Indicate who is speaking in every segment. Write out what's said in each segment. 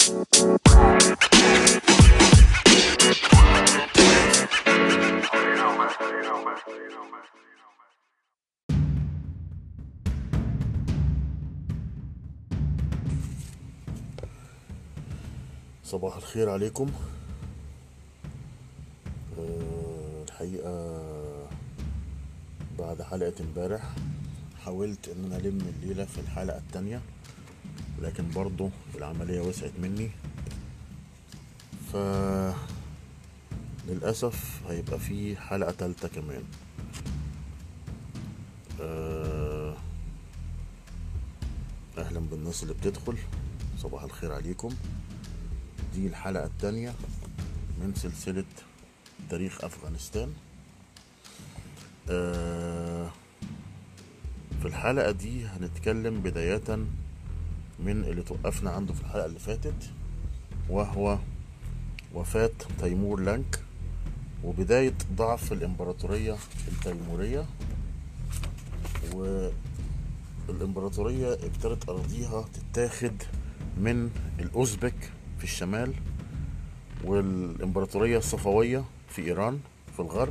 Speaker 1: صباح الخير عليكم أه الحقيقة بعد حلقة امبارح حاولت ان انا الم الليلة في الحلقة التانية ولكن برضو العملية وسعت مني ف للأسف هيبقى في حلقة تالتة كمان أه أهلا بالناس اللي بتدخل صباح الخير عليكم دي الحلقة التانية من سلسلة تاريخ أفغانستان آه، في الحلقة دي هنتكلم بداية من اللي توقفنا عنده في الحلقة اللي فاتت وهو وفاة تيمور لانك وبداية ضعف الإمبراطورية التيمورية والإمبراطورية ابتدت أراضيها تتاخد من الأوزبك في الشمال والإمبراطورية الصفوية في إيران في الغرب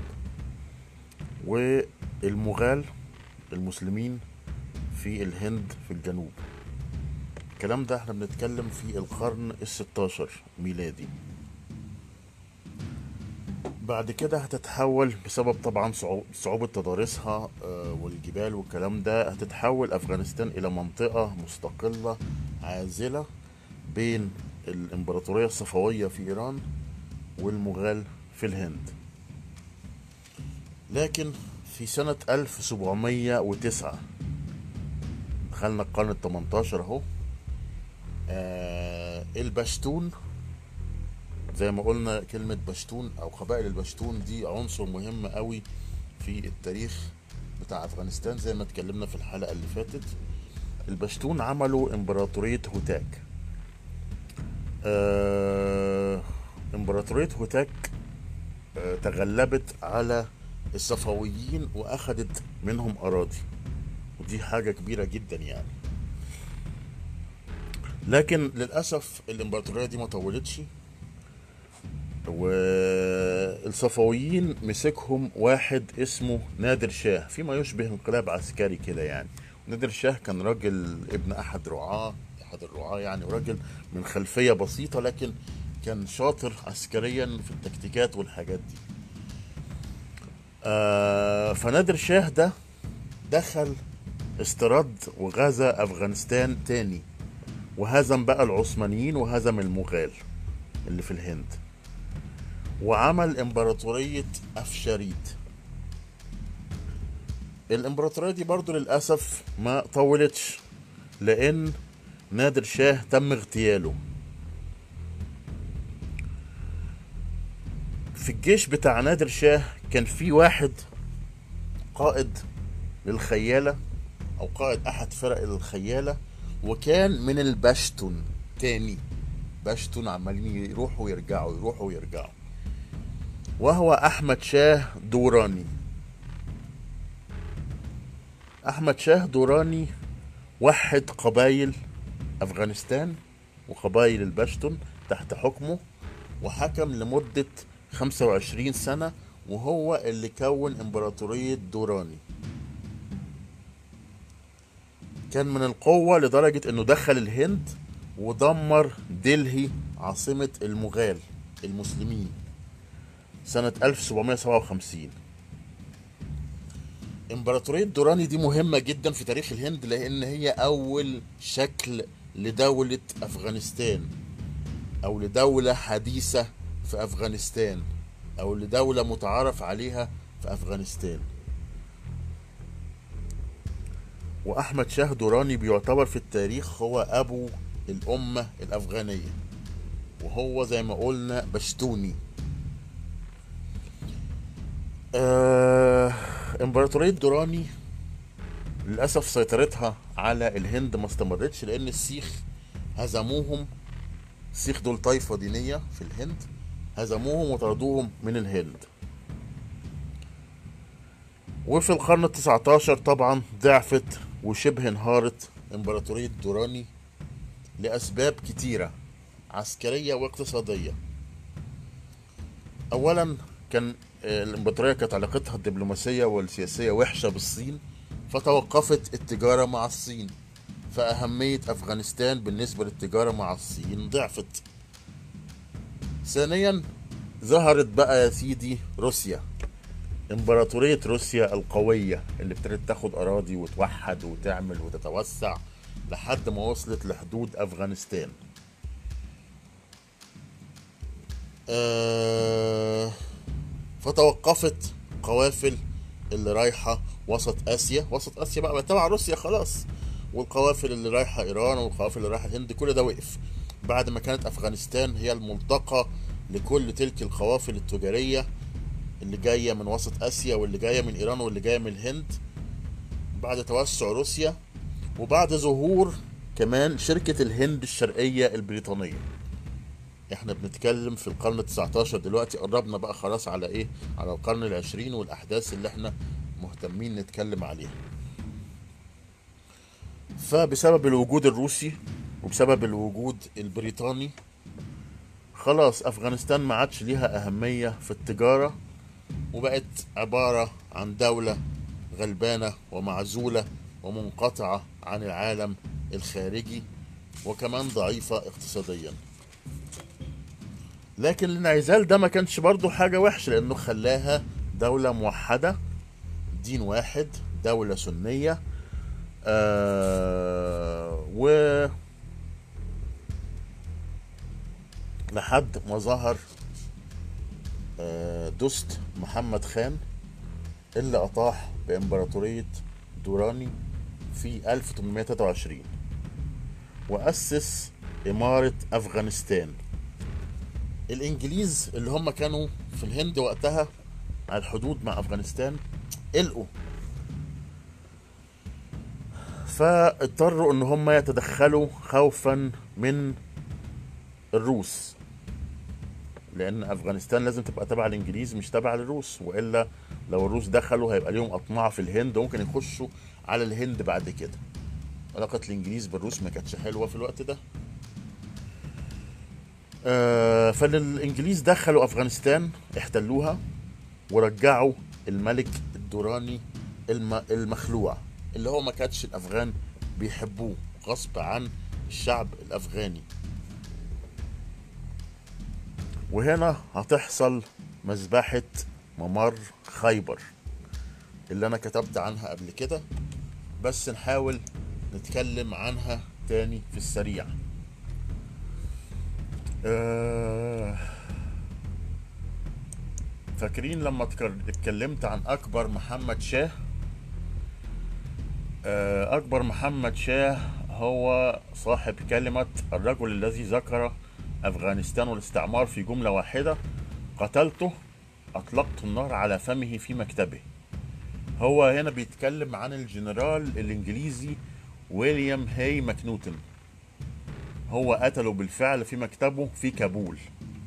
Speaker 1: والمغال المسلمين في الهند في الجنوب الكلام ده احنا بنتكلم في القرن الستاشر ميلادي بعد كده هتتحول بسبب طبعا صعو- صعوبة تضاريسها آه، والجبال والكلام ده هتتحول أفغانستان إلى منطقة مستقلة عازلة بين الإمبراطورية الصفوية في إيران والمغال في الهند لكن في سنة 1709 دخلنا القرن ال 18 اهو آه البشتون زي ما قلنا كلمة بشتون أو قبائل البشتون دي عنصر مهم قوي في التاريخ بتاع أفغانستان زي ما اتكلمنا في الحلقة اللي فاتت البشتون عملوا إمبراطورية هوتاك آه إمبراطورية هوتاك آه تغلبت على الصفويين وأخدت منهم أراضي ودي حاجة كبيرة جدا يعني لكن للأسف الإمبراطورية دي ما طولتش والصفويين مسكهم واحد اسمه نادر شاه فيما يشبه انقلاب عسكري كده يعني نادر شاه كان راجل ابن احد رعاة احد الرعاة يعني وراجل من خلفية بسيطة لكن كان شاطر عسكريا في التكتيكات والحاجات دي آه فنادر شاه ده دخل استرد وغزا افغانستان تاني وهزم بقى العثمانيين وهزم المغال اللي في الهند وعمل امبراطورية افشاريد الامبراطورية دي برضو للأسف ما طولتش لأن نادر شاه تم اغتياله في الجيش بتاع نادر شاه كان في واحد قائد للخيالة أو قائد أحد فرق الخيالة وكان من البشتون تاني بشتون عمالين يروحوا ويرجعوا يروحوا ويرجعوا وهو أحمد شاه دوراني أحمد شاه دوراني وحد قبائل أفغانستان وقبائل البشتون تحت حكمه وحكم لمدة 25 سنة وهو اللي كون إمبراطورية دوراني كان من القوة لدرجة إنه دخل الهند ودمر دلهي عاصمة المغال المسلمين سنة 1757 إمبراطورية دوراني دي مهمة جدا في تاريخ الهند لأن هي أول شكل لدولة أفغانستان أو لدولة حديثة في أفغانستان أو لدولة متعارف عليها في أفغانستان وأحمد شاه دوراني بيعتبر في التاريخ هو أبو الأمة الأفغانية وهو زي ما قلنا بشتوني آه امبراطورية دوراني للأسف سيطرتها على الهند ما استمرتش لأن السيخ هزموهم السيخ دول طائفة دينية في الهند هزموهم وطردوهم من الهند وفي القرن التسعة عشر طبعا ضعفت وشبه انهارت امبراطورية دوراني لأسباب كتيرة عسكرية واقتصادية أولا كان آه، الإمبراطورية كانت علاقتها الدبلوماسية والسياسية وحشة بالصين فتوقفت التجارة مع الصين فأهمية أفغانستان بالنسبة للتجارة مع الصين ضعفت ثانيا ظهرت بقى يا سيدي روسيا امبراطورية روسيا القوية اللي ابتدت تاخد أراضي وتوحد وتعمل وتتوسع لحد ما وصلت لحدود أفغانستان آه فتوقفت قوافل اللي رايحة وسط آسيا وسط آسيا بقى بقت تبع روسيا خلاص والقوافل اللي رايحة إيران والقوافل اللي رايحة الهند كل ده وقف بعد ما كانت أفغانستان هي الملتقى لكل تلك القوافل التجارية اللي جاية من وسط آسيا واللي جاية من إيران واللي جاية من الهند بعد توسع روسيا وبعد ظهور كمان شركة الهند الشرقية البريطانية احنا بنتكلم في القرن ال19 دلوقتي قربنا بقى خلاص على ايه على القرن العشرين والاحداث اللي احنا مهتمين نتكلم عليها فبسبب الوجود الروسي وبسبب الوجود البريطاني خلاص افغانستان ما عادش ليها اهمية في التجارة وبقت عبارة عن دولة غلبانة ومعزولة ومنقطعة عن العالم الخارجي وكمان ضعيفة اقتصاديا لكن الانعزال ده ما كانش برضو حاجة وحشة لأنه خلاها دولة موحدة دين واحد دولة سنية آه و لحد ما ظهر آه دوست محمد خان اللي أطاح بإمبراطورية دوراني في 1823 وأسس إمارة أفغانستان الإنجليز اللي هم كانوا في الهند وقتها على الحدود مع أفغانستان قلقوا فاضطروا ان هم يتدخلوا خوفا من الروس لان افغانستان لازم تبقى تبع الانجليز مش تبع الروس والا لو الروس دخلوا هيبقى ليهم اطماع في الهند وممكن يخشوا على الهند بعد كده علاقة الانجليز بالروس ما كانتش حلوة في الوقت ده آه فالانجليز دخلوا افغانستان احتلوها ورجعوا الملك الدوراني الم... المخلوع اللي هو ما كانتش الافغان بيحبوه غصب عن الشعب الافغاني وهنا هتحصل مذبحة ممر خيبر اللي انا كتبت عنها قبل كده بس نحاول نتكلم عنها تاني في السريع آه، فاكرين لما تكر- اتكلمت عن اكبر محمد شاه آه، اكبر محمد شاه هو صاحب كلمة الرجل الذي ذكر افغانستان والاستعمار في جملة واحدة قتلته اطلقت النار على فمه في مكتبه هو هنا بيتكلم عن الجنرال الانجليزي ويليام هاي ماكنوتن هو قتله بالفعل في مكتبه في كابول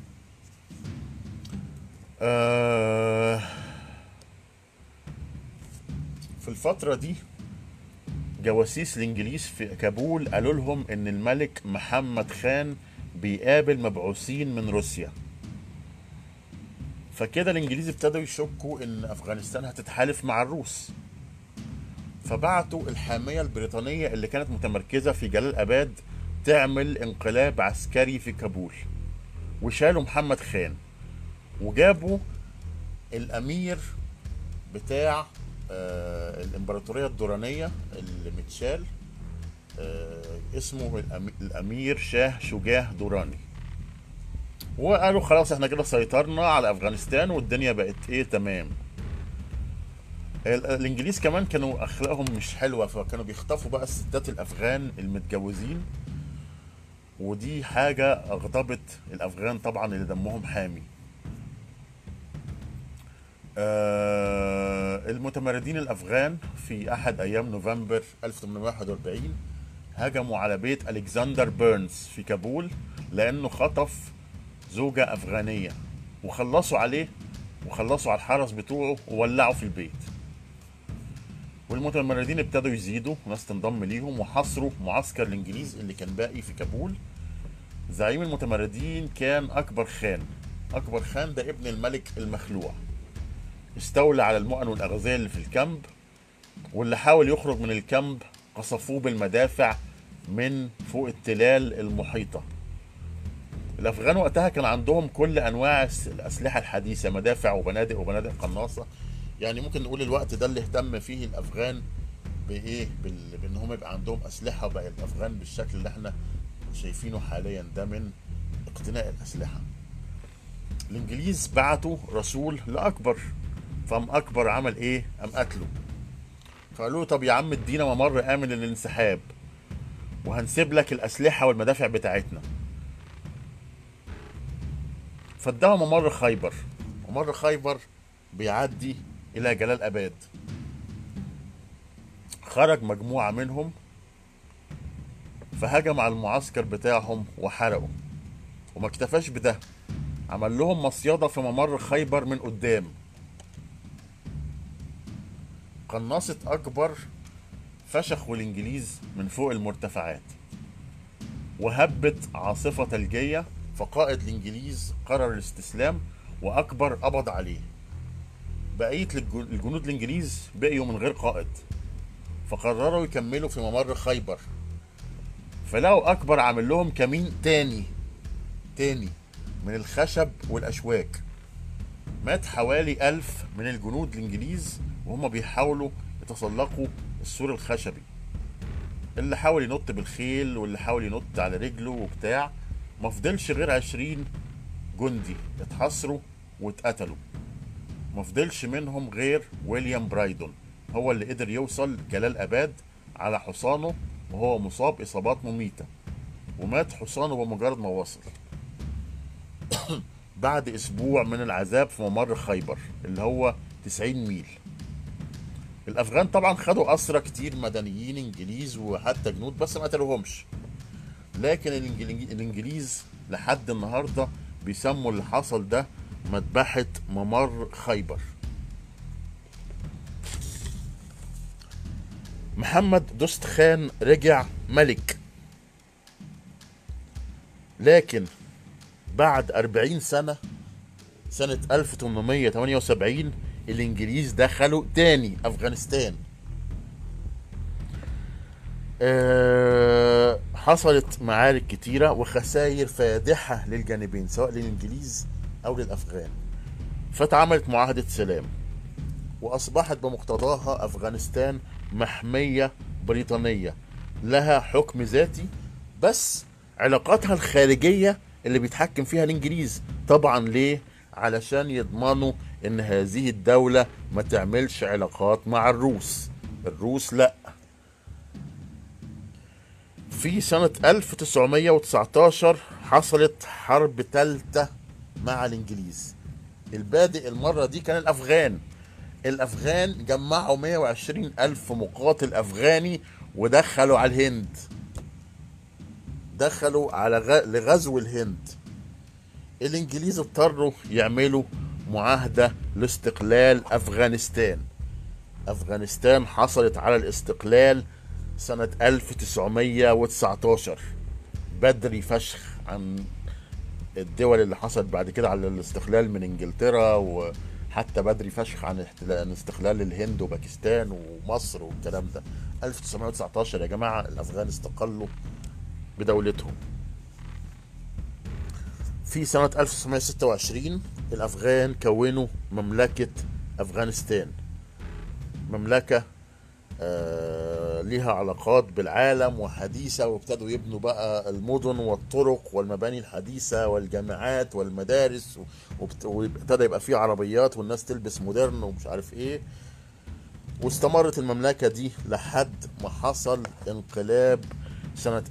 Speaker 1: آه في الفترة دي جواسيس الانجليز في كابول قالوا لهم ان الملك محمد خان بيقابل مبعوثين من روسيا فكده الانجليز ابتدوا يشكوا ان افغانستان هتتحالف مع الروس فبعتوا الحامية البريطانية اللي كانت متمركزة في جلال اباد تعمل انقلاب عسكري في كابول وشالوا محمد خان وجابوا الامير بتاع آه الامبراطوريه الدورانيه اللي متشال آه اسمه الأمي- الامير شاه شجاع دوراني وقالوا خلاص احنا كده سيطرنا على افغانستان والدنيا بقت ايه تمام ال- الانجليز كمان كانوا اخلاقهم مش حلوه فكانوا بيخطفوا بقى الستات الافغان المتجوزين ودي حاجه اغضبت الافغان طبعا اللي دمهم حامي آه، المتمردين الافغان في احد ايام نوفمبر 1841 هجموا على بيت الكسندر بيرنز في كابول لانه خطف زوجة افغانية وخلصوا عليه وخلصوا على الحرس بتوعه وولعوا في البيت والمتمردين ابتدوا يزيدوا وناس تنضم ليهم وحصروا معسكر الانجليز اللي كان باقي في كابول زعيم المتمردين كان أكبر خان أكبر خان ده ابن الملك المخلوع استولى على المؤن والأغذية اللي في الكامب واللي حاول يخرج من الكامب قصفوه بالمدافع من فوق التلال المحيطة الأفغان وقتها كان عندهم كل أنواع الس- الأسلحة الحديثة مدافع وبنادق وبنادق قناصة يعني ممكن نقول الوقت ده اللي اهتم فيه الأفغان بإيه بال... بإن هم يبقى عندهم أسلحة وبقى الأفغان بالشكل اللي احنا شايفينه حاليا ده من اقتناء الأسلحة الإنجليز بعتوا رسول لأكبر فقام أكبر عمل إيه؟ قام قتله فقالوا له طب يا عم ادينا ممر آمن للانسحاب وهنسيب لك الأسلحة والمدافع بتاعتنا فاداهم ممر خيبر ممر خيبر بيعدي إلى جلال أباد خرج مجموعة منهم فهجم على المعسكر بتاعهم وحرقوا وما اكتفاش بده عمل لهم مصيدة في ممر خيبر من قدام قناصة أكبر فشخوا الإنجليز من فوق المرتفعات وهبت عاصفة ثلجية فقائد الإنجليز قرر الاستسلام وأكبر قبض عليه بقية الج- الجنود الإنجليز بقيوا من غير قائد فقرروا يكملوا في ممر خيبر فلقوا أكبر عامل لهم كمين تاني تاني من الخشب والأشواك مات حوالي ألف من الجنود الإنجليز وهم بيحاولوا يتسلقوا السور الخشبي اللي حاول ينط بالخيل واللي حاول ينط على رجله وبتاع ما فضلش غير عشرين جندي اتحصروا واتقتلوا ما فضلش منهم غير ويليام برايدون هو اللي قدر يوصل جلال اباد على حصانه وهو مصاب اصابات مميته ومات حصانه بمجرد ما وصل بعد اسبوع من العذاب في ممر خيبر اللي هو 90 ميل الافغان طبعا خدوا اسرى كتير مدنيين انجليز وحتى جنود بس ما قتلوهمش لكن الإنجلي- الانجليز لحد النهارده بيسموا اللي حصل ده مذبحه ممر خيبر محمد دوست خان رجع ملك لكن بعد 40 سنة سنة 1878 الإنجليز دخلوا تاني أفغانستان آه، حصلت معارك كتيرة وخسائر فادحة للجانبين سواء للإنجليز أو للأفغان فاتعملت معاهدة سلام وأصبحت بمقتضاها أفغانستان محمية بريطانية لها حكم ذاتي بس علاقاتها الخارجية اللي بيتحكم فيها الإنجليز طبعا ليه؟ علشان يضمنوا إن هذه الدولة ما تعملش علاقات مع الروس الروس لأ في سنة 1919 حصلت حرب تالتة مع الإنجليز البادئ المرة دي كان الأفغان الأفغان جمعوا 120 ألف مقاتل أفغاني ودخلوا على الهند دخلوا على غ... لغزو الهند الإنجليز اضطروا يعملوا معاهدة لاستقلال أفغانستان أفغانستان حصلت على الاستقلال سنة 1919 بدري فشخ عن الدول اللي حصلت بعد كده على الاستقلال من انجلترا وحتى بدري فشخ عن احتلال- عن استقلال الهند وباكستان ومصر والكلام ده 1919 يا جماعة الأفغان استقلوا بدولتهم في سنة 1926 الأفغان كونوا مملكة أفغانستان مملكة آه، ليها علاقات بالعالم وحديثة وابتدوا يبنوا بقى المدن والطرق والمباني الحديثة والجامعات والمدارس و- وبت- وابتدى يبقى فيه عربيات والناس تلبس مودرن ومش عارف ايه واستمرت المملكة دي لحد ما حصل انقلاب سنة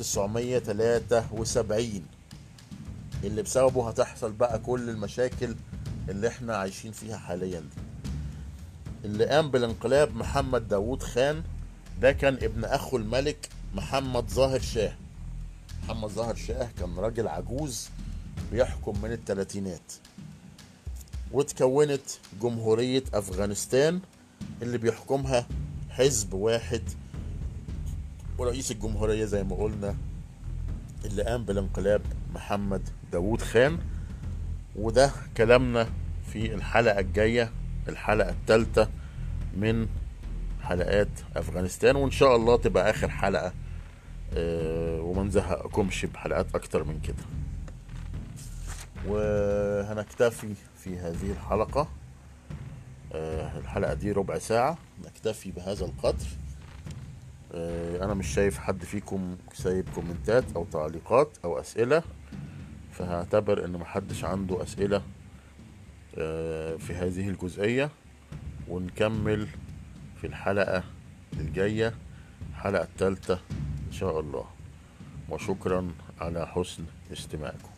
Speaker 1: 1973 اللي بسببه هتحصل بقى كل المشاكل اللي احنا عايشين فيها حاليا دي اللي قام بالانقلاب محمد داوود خان ده كان ابن اخو الملك محمد ظاهر شاه محمد ظاهر شاه كان راجل عجوز بيحكم من الثلاثينات وتكونت جمهورية أفغانستان اللي بيحكمها حزب واحد ورئيس الجمهورية زي ما قلنا اللي قام بالانقلاب محمد داوود خان وده كلامنا في الحلقة الجاية الحلقة الثالثة من حلقات أفغانستان وإن شاء الله تبقى آخر حلقة آه، وما نزهقكمش بحلقات أكتر من كده وهنكتفي في هذه الحلقة آه، الحلقة دي ربع ساعة نكتفي بهذا القدر آه، أنا مش شايف حد فيكم سايب كومنتات أو تعليقات أو أسئلة فهعتبر إن محدش عنده أسئلة آه، في هذه الجزئية ونكمل في الحلقة الجاية الحلقة الثالثة إن شاء الله وشكرا على حسن استماعكم